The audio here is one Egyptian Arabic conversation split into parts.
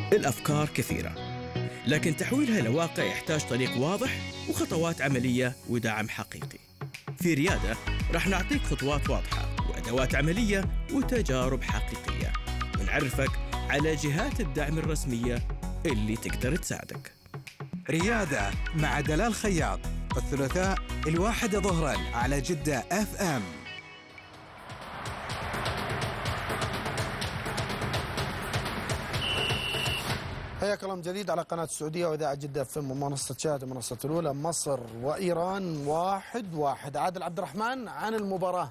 الأفكار كثيرة لكن تحويلها إلى واقع يحتاج طريق واضح وخطوات عملية ودعم حقيقي في ريادة راح نعطيك خطوات واضحة وأدوات عملية وتجارب حقيقية ونعرفك على جهات الدعم الرسمية اللي تقدر تساعدك ريادة مع دلال خياط الثلاثاء الواحدة ظهرا على جدة اف ام حياك الله من جديد على قناة السعودية وإذاعة جدة فم ومنصة شاهد المنصة الأولى مصر وإيران واحد واحد عادل عبد الرحمن عن المباراة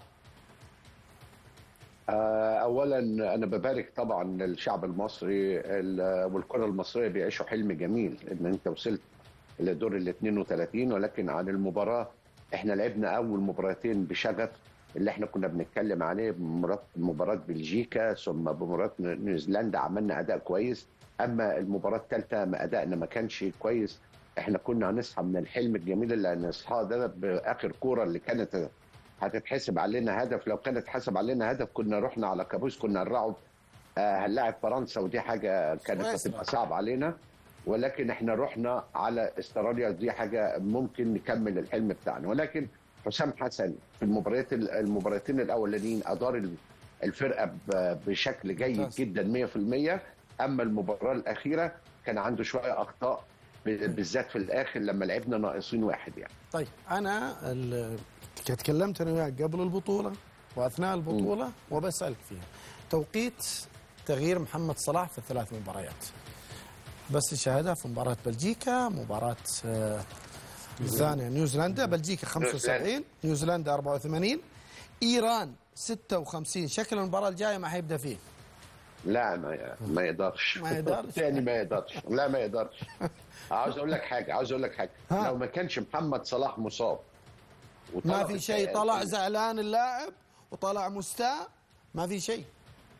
آه، اولا انا ببارك طبعا للشعب المصري ال- والكره المصريه بيعيشوا حلم جميل ان انت وصلت لدور ال 32 ولكن عن المباراه احنا لعبنا اول مباراتين بشغف اللي احنا كنا بنتكلم عليه بمباراه مباراه بلجيكا ثم بمباراه نيوزيلندا عملنا اداء كويس اما المباراه الثالثه ما ادائنا ما كانش كويس احنا كنا هنصحى من الحلم الجميل اللي هنصحى ده باخر كوره اللي كانت هتتحسب علينا هدف لو كانت حسب علينا هدف كنا رحنا على كابوس كنا نرعب آه، هنلاعب فرنسا ودي حاجه كانت كويس. هتبقى صعب علينا ولكن احنا رحنا على استراليا دي حاجه ممكن نكمل الحلم بتاعنا ولكن حسام حسن في المباريات المباراتين الاولانيين ادار ال- الفرقه ب- بشكل جيد ممتاز. جدا 100% اما المباراه الاخيره كان عنده شويه اخطاء ب- بالذات في الاخر لما لعبنا ناقصين واحد يعني طيب أنا ال- تكلمت أنا وياك قبل البطولة وأثناء البطولة وبسألك فيها توقيت تغيير محمد صلاح في الثلاث مباريات بس شاهدها في مباراة بلجيكا مباراة آه، الثانية نيوزيلندا بلجيكا 75 نيوزيلندا 84 إيران 56 شكل المباراة الجاية ما حيبدأ فيه لا ما ما يقدرش ما يقدرش. تاني ما يقدرش لا ما يقدرش عاوز اقول لك حاجه عاوز اقول لك حاجه ها. لو ما كانش محمد صلاح مصاب ما وطلع في شيء طلع زعلان اللاعب وطلع مستاء ما في شيء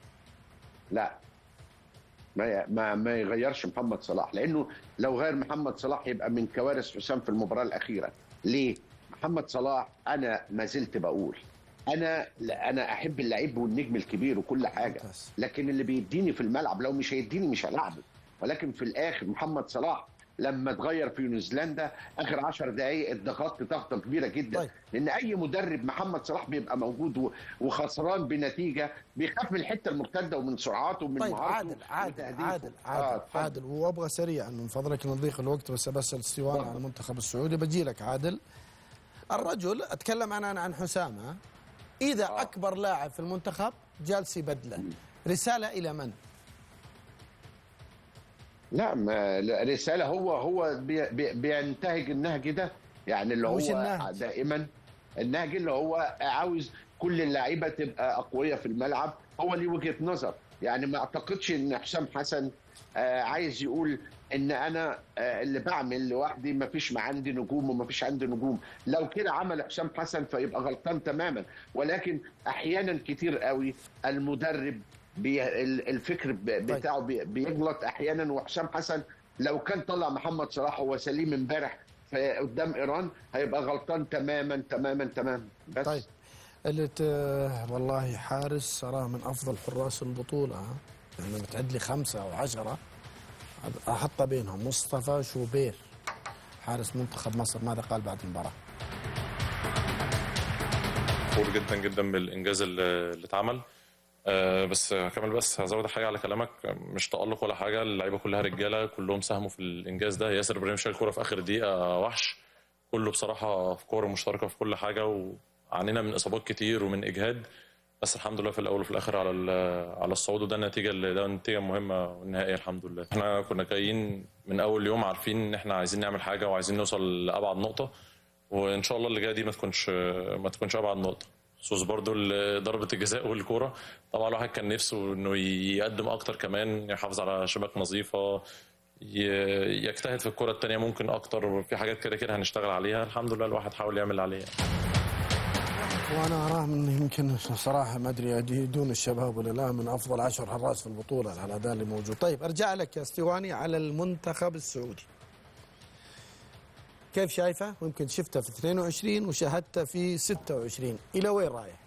لا ما ما ما يغيرش محمد صلاح لانه لو غير محمد صلاح يبقى من كوارث حسام في المباراه الاخيره ليه محمد صلاح انا ما زلت بقول انا لا انا احب اللعيب والنجم الكبير وكل حاجه ممتاز. لكن اللي بيديني في الملعب لو مش هيديني مش هلعبه ولكن في الاخر محمد صلاح لما اتغير في نيوزيلندا اخر 10 دقائق اتضغطت ضغطه كبيره جدا طيب. لان اي مدرب محمد صلاح بيبقى موجود و- وخسران بنتيجه بيخاف من الحته المرتده ومن سرعاته ومن طيب مهارته عادل عادل وتهديفه. عادل آه، عادل اتفضل. عادل وابغى سريعا من فضلك نضيق الوقت بس بسال استيوان على المنتخب السعودي بجي لك عادل الرجل اتكلم انا عن حسام ها؟ اذا آه. اكبر لاعب في المنتخب جالس يبدله رساله الى من؟ لا ما لا، رساله هو هو بي بي بينتهج النهج ده يعني اللي وش هو النهج؟ دائما النهج اللي هو عاوز كل اللعيبه تبقى اقوياء في الملعب هو ليه وجهه نظر يعني ما اعتقدش ان حسام حسن آه عايز يقول ان انا آه اللي بعمل لوحدي ما فيش ما عندي نجوم وما فيش عندي نجوم لو كده عمل حسام حسن فيبقى غلطان تماما ولكن احيانا كتير قوي المدرب بي ال- الفكر ب- بتاعه بي- بيغلط احيانا وحسام حسن لو كان طلع محمد صلاح هو سليم امبارح في- قدام ايران هيبقى غلطان تماما تماما تماما بس طيب اللي ت... والله حارس أراه من أفضل حراس البطولة ها؟ يعني بتعد لي خمسة أو عشرة أحط بينهم مصطفى شوبير حارس منتخب مصر ماذا قال بعد المباراة؟ فخور جدا جدا بالانجاز اللي اللي اتعمل آه، بس كمل بس هزود حاجه على كلامك مش تالق ولا حاجه اللعيبه كلها رجاله كلهم ساهموا في الانجاز ده ياسر ابراهيم شال كوره في اخر دقيقه وحش كله بصراحه في كوره مشتركه في كل حاجه وعانينا من اصابات كتير ومن اجهاد بس الحمد لله في الاول وفي الاخر على ال- على الصعود وده النتيجه اللي ده النتيجه المهمه والنهائيه الحمد لله احنا كنا جايين من اول يوم عارفين ان احنا عايزين نعمل حاجه وعايزين نوصل لابعد نقطه وان شاء الله اللي جايه دي ما تكونش ما تكونش ابعد نقطه خصوص برضو ال- ضربه الجزاء والكوره طبعا الواحد كان نفسه انه يقدم اكتر كمان يحافظ على شباك نظيفه ي- يجتهد في الكره التانية ممكن اكتر في حاجات كده كده هنشتغل عليها الحمد لله الواحد حاول يعمل اللي عليه وانا اراه من يمكن صراحه ما ادري يدون الشباب ولا لا من افضل عشر حراس في البطوله على الاداء اللي موجود طيب ارجع لك يا استواني على المنتخب السعودي كيف شايفه ويمكن شفته في 22 وشاهدته في 26 الى وين رايح